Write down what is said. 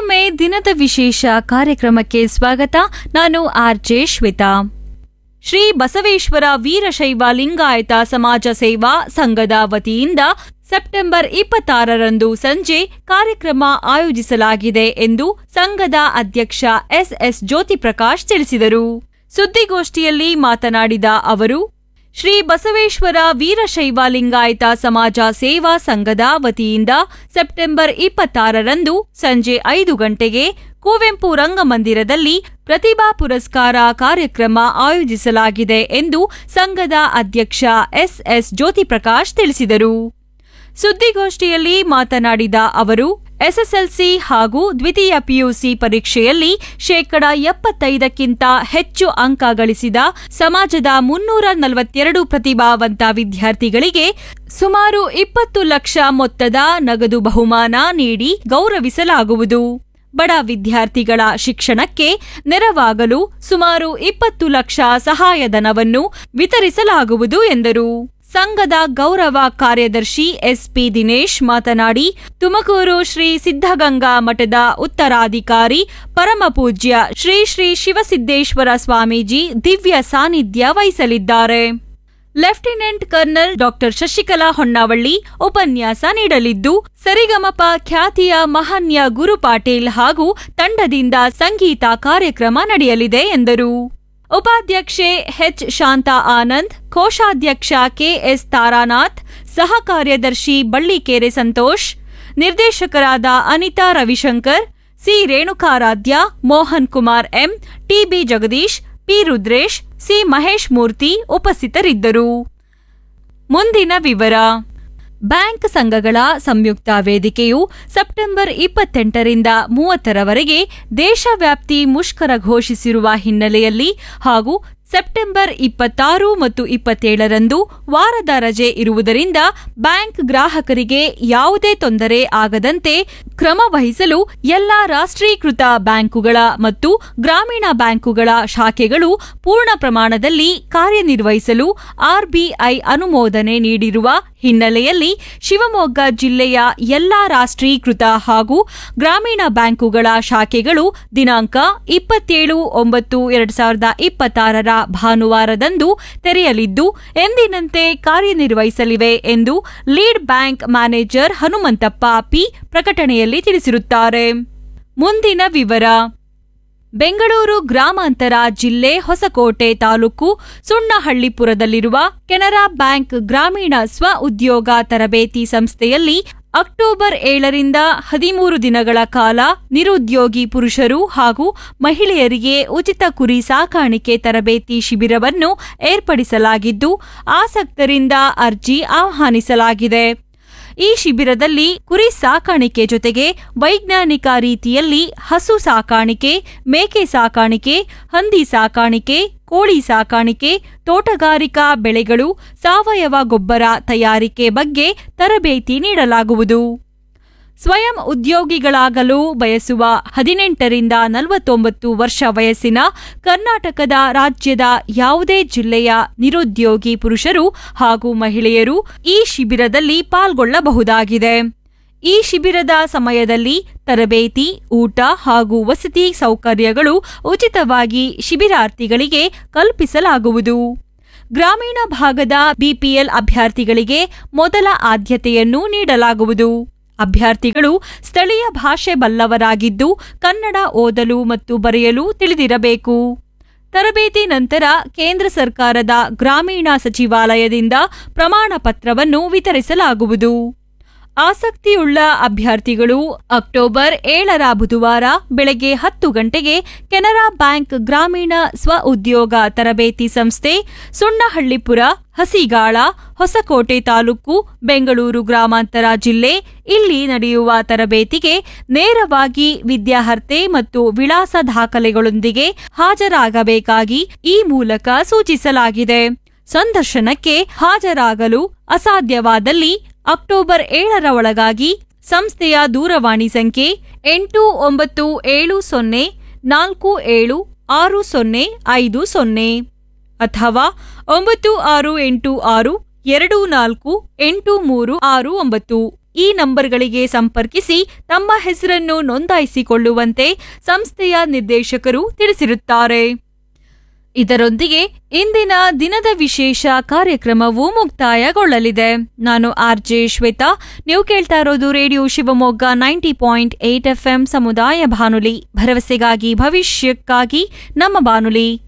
ಮತ್ತೊಮ್ಮೆ ದಿನದ ವಿಶೇಷ ಕಾರ್ಯಕ್ರಮಕ್ಕೆ ಸ್ವಾಗತ ನಾನು ಆರ್ ಜೆ ಶ್ವೇತಾ ಶ್ರೀ ಬಸವೇಶ್ವರ ವೀರಶೈವ ಲಿಂಗಾಯತ ಸಮಾಜ ಸೇವಾ ಸಂಘದ ವತಿಯಿಂದ ಸೆಪ್ಟೆಂಬರ್ ಇಪ್ಪತ್ತಾರರಂದು ಸಂಜೆ ಕಾರ್ಯಕ್ರಮ ಆಯೋಜಿಸಲಾಗಿದೆ ಎಂದು ಸಂಘದ ಅಧ್ಯಕ್ಷ ಎಸ್ಎಸ್ ಜ್ಯೋತಿಪ್ರಕಾಶ್ ತಿಳಿಸಿದರು ಸುದ್ದಿಗೋಷ್ಠಿಯಲ್ಲಿ ಮಾತನಾಡಿದ ಅವರು ಶ್ರೀ ಬಸವೇಶ್ವರ ವೀರಶೈವ ಲಿಂಗಾಯತ ಸಮಾಜ ಸೇವಾ ಸಂಘದ ವತಿಯಿಂದ ಸೆಪ್ಟೆಂಬರ್ ಇಪ್ಪತ್ತಾರರಂದು ಸಂಜೆ ಐದು ಗಂಟೆಗೆ ಕುವೆಂಪು ರಂಗಮಂದಿರದಲ್ಲಿ ಪ್ರತಿಭಾ ಪುರಸ್ಕಾರ ಕಾರ್ಯಕ್ರಮ ಆಯೋಜಿಸಲಾಗಿದೆ ಎಂದು ಸಂಘದ ಅಧ್ಯಕ್ಷ ಎಸ್ಎಸ್ ಜ್ಯೋತಿಪ್ರಕಾಶ್ ತಿಳಿಸಿದರು ಸುದ್ದಿಗೋಷ್ಠಿಯಲ್ಲಿ ಮಾತನಾಡಿದ ಅವರು ಎಸ್ಎಸ್ಎಲ್ಸಿ ಹಾಗೂ ದ್ವಿತೀಯ ಪಿಯುಸಿ ಪರೀಕ್ಷೆಯಲ್ಲಿ ಶೇಕಡ ಎಪ್ಪತ್ತೈದಕ್ಕಿಂತ ಹೆಚ್ಚು ಅಂಕ ಗಳಿಸಿದ ಸಮಾಜದ ಮುನ್ನೂರ ನಲವತ್ತೆರಡು ಪ್ರತಿಭಾವಂತ ವಿದ್ಯಾರ್ಥಿಗಳಿಗೆ ಸುಮಾರು ಇಪ್ಪತ್ತು ಲಕ್ಷ ಮೊತ್ತದ ನಗದು ಬಹುಮಾನ ನೀಡಿ ಗೌರವಿಸಲಾಗುವುದು ಬಡ ವಿದ್ಯಾರ್ಥಿಗಳ ಶಿಕ್ಷಣಕ್ಕೆ ನೆರವಾಗಲು ಸುಮಾರು ಇಪ್ಪತ್ತು ಲಕ್ಷ ಸಹಾಯಧನವನ್ನು ವಿತರಿಸಲಾಗುವುದು ಎಂದರು ಸಂಘದ ಗೌರವ ಕಾರ್ಯದರ್ಶಿ ಎಸ್ಪಿ ದಿನೇಶ್ ಮಾತನಾಡಿ ತುಮಕೂರು ಶ್ರೀ ಸಿದ್ಧಗಂಗಾ ಮಠದ ಉತ್ತರಾಧಿಕಾರಿ ಪರಮಪೂಜ್ಯ ಶ್ರೀ ಶ್ರೀ ಶಿವಸಿದ್ದೇಶ್ವರ ಸ್ವಾಮೀಜಿ ದಿವ್ಯ ಸಾನ್ನಿಧ್ಯ ವಹಿಸಲಿದ್ದಾರೆ lieutenant colonel doctor Shashikala Honnavalli ಉಪನ್ಯಾಸ ನೀಡಲಿದ್ದು ಸರಿಗಮಪ ಖ್ಯಾತಿಯ ಮಹನ್ಯ ಗುರು ಪಾಟೀಲ್ ಹಾಗೂ ತಂಡದಿಂದ ಸಂಗೀತ ಕಾರ್ಯಕ್ರಮ ನಡೆಯಲಿದೆ ಎಂದರು ಉಪಾಧ್ಯಕ್ಷೆ ಎಚ್ ಶಾಂತಾ ಆನಂದ್ ಕೋಶಾಧ್ಯಕ್ಷ ಕೆಎಸ್ ತಾರಾನಾಥ್ ಸಹ ಕಾರ್ಯದರ್ಶಿ ಬಳ್ಳಿಕೇರೆ ಸಂತೋಷ್ ನಿರ್ದೇಶಕರಾದ Anita Ravishankar C Renukaradhya Mohan Kumar M TB Jagadish P Rudresh C Mahesh Murthy ಉಪಸ್ಥಿತರಿದ್ದರು ಮುಂದಿನ ವಿವರ ಬ್ಯಾಂಕ್ ಸಂಘಗಳ ಸಂಯುಕ್ತ ವೇದಿಕೆಯು ಸೆಪ್ಟೆಂಬರ್ ಇಪ್ಪತ್ತೆಂಟರಿಂದ ಮೂವತ್ತರವರೆಗೆ ದೇಶವ್ಯಾಪ್ತಿ ಮುಷ್ಕರ ಘೋಷಿಸಿರುವ ಹಿನ್ನೆಲೆಯಲ್ಲಿ ಹಾಗೂ ಸೆಪ್ಟೆಂಬರ್ ಇಪ್ಪತ್ತಾರು ಮತ್ತು ಇಪ್ಪತ್ತೇಳರಂದು ವಾರದ ರಜೆ ಇರುವುದರಿಂದ ಬ್ಯಾಂಕ್ ಗ್ರಾಹಕರಿಗೆ ಯಾವುದೇ ತೊಂದರೆ ಆಗದಂತೆ ಕ್ರಮ ವಹಿಸಲು ಎಲ್ಲಾ ರಾಷ್ಟ್ರೀಕೃತ ಬ್ಯಾಂಕುಗಳ ಮತ್ತು ಗ್ರಾಮೀಣ ಬ್ಯಾಂಕುಗಳ ಶಾಖೆಗಳು ಪೂರ್ಣ ಪ್ರಮಾಣದಲ್ಲಿ ಕಾರ್ಯನಿರ್ವಹಿಸಲು ಆರ್ಬಿಐ ಅನುಮೋದನೆ ನೀಡಿರುವ ಹಿನ್ನೆಲೆಯಲ್ಲಿ ಶಿವಮೊಗ್ಗ ಜಿಲ್ಲೆಯ ಎಲ್ಲಾ ರಾಷ್ಟ್ರೀಕೃತ ಹಾಗೂ ಗ್ರಾಮೀಣ ಬ್ಯಾಂಕುಗಳ ಶಾಖೆಗಳು ದಿನಾಂಕ ಇಪ್ಪತ್ತೇಳು ಒಂಬತ್ತು ಎರಡ್ ಸಾವಿರದ ಇಪ್ಪತ್ತಾರರ ಭಾನುವಾರದಂದು ತೆರೆಯಲಿದ್ದು ಎಂದಿನಂತೆ ಕಾರ್ಯನಿರ್ವಹಿಸಲಿವೆ ಎಂದು lead bank manager Hanumanthappa P ಪ್ರಕಟಣೆಯಲ್ಲಿ ತಿಳಿಸಿರುತ್ತಾರೆ ಮುಂದಿನ ವಿವರ ಬೆಂಗಳೂರು ಗ್ರಾಮಾಂತರ ಜಿಲ್ಲೆ ಹೊಸಕೋಟೆ ತಾಲೂಕು ಸುಣ್ಣಹಳ್ಳಿಪುರದಲ್ಲಿರುವ ಕೆನರಾ ಬ್ಯಾಂಕ್ ಗ್ರಾಮೀಣ ಸ್ವ ಉದ್ಯೋಗ ತರಬೇತಿ ಸಂಸ್ಥೆಯಲ್ಲಿ ಅಕ್ಟೋಬರ್ ಏಳರಿಂದ ಹದಿಮೂರು ದಿನಗಳ ಕಾಲ ನಿರುದ್ಯೋಗಿ ಪುರುಷರು ಹಾಗೂ ಮಹಿಳೆಯರಿಗೆ ಉಚಿತ ಕುರಿ ಸಾಕಾಣಿಕೆ ತರಬೇತಿ ಶಿಬಿರವನ್ನು ಏರ್ಪಡಿಸಲಾಗಿದ್ದು ಆಸಕ್ತರಿಂದ ಅರ್ಜಿ ಆಹ್ವಾನಿಸಲಾಗಿದೆ ಈ ಶಿಬಿರದಲ್ಲಿ ಕುರಿ ಸಾಕಾಣಿಕೆ ಜೊತೆಗೆ ವೈಜ್ಞಾನಿಕ ರೀತಿಯಲ್ಲಿ ಹಸು ಸಾಕಾಣಿಕೆ ಮೇಕೆ ಸಾಕಾಣಿಕೆ ಹಂದಿ ಸಾಕಾಣಿಕೆ ಕೋಳಿ ಸಾಕಾಣಿಕೆ ತೋಟಗಾರಿಕಾ ಬೆಳೆಗಳು ಸಾವಯವ ಗೊಬ್ಬರ ತಯಾರಿಕೆ ಬಗ್ಗೆ ತರಬೇತಿ ನೀಡಲಾಗುವುದು ಸ್ವಯಂ ಉದ್ಯೋಗಿಗಳಾಗಲು ಬಯಸುವ ಹದಿನೆಂಟರಿಂದ ನಲವತ್ತೊಂಬತ್ತು ವರ್ಷ ವಯಸ್ಸಿನ ಕರ್ನಾಟಕದ ರಾಜ್ಯದ ಯಾವುದೇ ಜಿಲ್ಲೆಯ ನಿರುದ್ಯೋಗಿ ಪುರುಷರು ಹಾಗೂ ಮಹಿಳೆಯರು ಈ ಶಿಬಿರದಲ್ಲಿ ಪಾಲ್ಗೊಳ್ಳಬಹುದಾಗಿದೆ ಈ ಶಿಬಿರದ ಸಮಯದಲ್ಲಿ ತರಬೇತಿ ಊಟ ಹಾಗೂ ವಸತಿ ಸೌಕರ್ಯಗಳು ಉಚಿತವಾಗಿ ಶಿಬಿರಾರ್ಥಿಗಳಿಗೆ ಕಲ್ಪಿಸಲಾಗುವುದು ಗ್ರಾಮೀಣ ಭಾಗದ ಬಿಪಿಎಲ್ ಅಭ್ಯರ್ಥಿಗಳಿಗೆ ಮೊದಲ ಆದ್ಯತೆಯನ್ನು ನೀಡಲಾಗುವುದು ಅಭ್ಯರ್ಥಿಗಳು ಸ್ಥಳೀಯ ಭಾಷೆ ಬಲ್ಲವರಾಗಿದ್ದು ಕನ್ನಡ ಓದಲು ಮತ್ತು ಬರೆಯಲು ತಿಳಿದಿರಬೇಕು ತರಬೇತಿ ನಂತರ ಕೇಂದ್ರ ಸರ್ಕಾರದ ಗ್ರಾಮೀಣ ಸಚಿವಾಲಯದಿಂದ ಪ್ರಮಾಣ ಪತ್ರವನ್ನು ವಿತರಿಸಲಾಗುವುದು ಆಸಕ್ತಿಯುಳ್ಳ ಅಭ್ಯರ್ಥಿಗಳು ಅಕ್ಟೋಬರ್ ಏಳರ ಬುಧವಾರ ಬೆಳಗ್ಗೆ ಹತ್ತು ಗಂಟೆಗೆ ಕೆನರಾ ಬ್ಯಾಂಕ್ ಗ್ರಾಮೀಣ ಸ್ವ ಉದ್ಯೋಗ ತರಬೇತಿ ಸಂಸ್ಥೆ ಸುಣ್ಣಹಳ್ಳಿಪುರ ಹಸಿಗಾಳ ಹೊಸಕೋಟೆ ತಾಲೂಕು ಬೆಂಗಳೂರು ಗ್ರಾಮಾಂತರ ಜಿಲ್ಲೆ ಇಲ್ಲಿ ನಡೆಯುವ ತರಬೇತಿಗೆ ನೇರವಾಗಿ ವಿದ್ಯಾರ್ಹತೆ ಮತ್ತು ವಿಳಾಸ ದಾಖಲೆಗಳೊಂದಿಗೆ ಹಾಜರಾಗಬೇಕಾಗಿ ಈ ಮೂಲಕ ಸೂಚಿಸಲಾಗಿದೆ ಸಂದರ್ಶನಕ್ಕೆ ಹಾಜರಾಗಲು ಅಸಾಧ್ಯವಾದಲ್ಲಿ ಅಕ್ಟೋಬರ್ ಏಳರ ಒಳಗಾಗಿ ಸಂಸ್ಥೆಯ ದೂರವಾಣಿ ಸಂಖ್ಯೆ ಎಂಟು ಒಂಬತ್ತು ಏಳು ಸೊನ್ನೆ ನಾಲ್ಕು ಏಳು ಆರು ಸೊನ್ನೆ ಐದು ಸೊನ್ನೆ ಅಥವಾ ಒಂಬತ್ತು ಆರು ಎಂಟು ಆರು ಎರಡು ನಾಲ್ಕು ಎಂಟು ಮೂರು ಆರು ಒಂಬತ್ತು ಈ ನಂಬರ್ಗಳಿಗೆ ಸಂಪರ್ಕಿಸಿ ತಮ್ಮ ಹೆಸರನ್ನು ನೋಂದಾಯಿಸಿಕೊಳ್ಳುವಂತೆ ಸಂಸ್ಥೆಯ ನಿರ್ದೇಶಕರು ತಿಳಿಸಿರುತ್ತಾರೆ ಇದರೊಂದಿಗೆ ಇಂದಿನ ದಿನದ ವಿಶೇಷ ಕಾರ್ಯಕ್ರಮವು ಮುಕ್ತಾಯಗೊಳ್ಳಲಿದೆ ನಾನು ಆರ್ ಜೆ ಶ್ವೇತಾ ನೀವು ಕೇಳ್ತಾ ಇರೋದು radio Shivamogga ninety point eight F ಸಮುದಾಯ ಬಾನುಲಿ ಭರವಸೆಗಾಗಿ ಭವಿಷ್ಯಕ್ಕಾಗಿ ನಮ್ಮ ಬಾನುಲಿ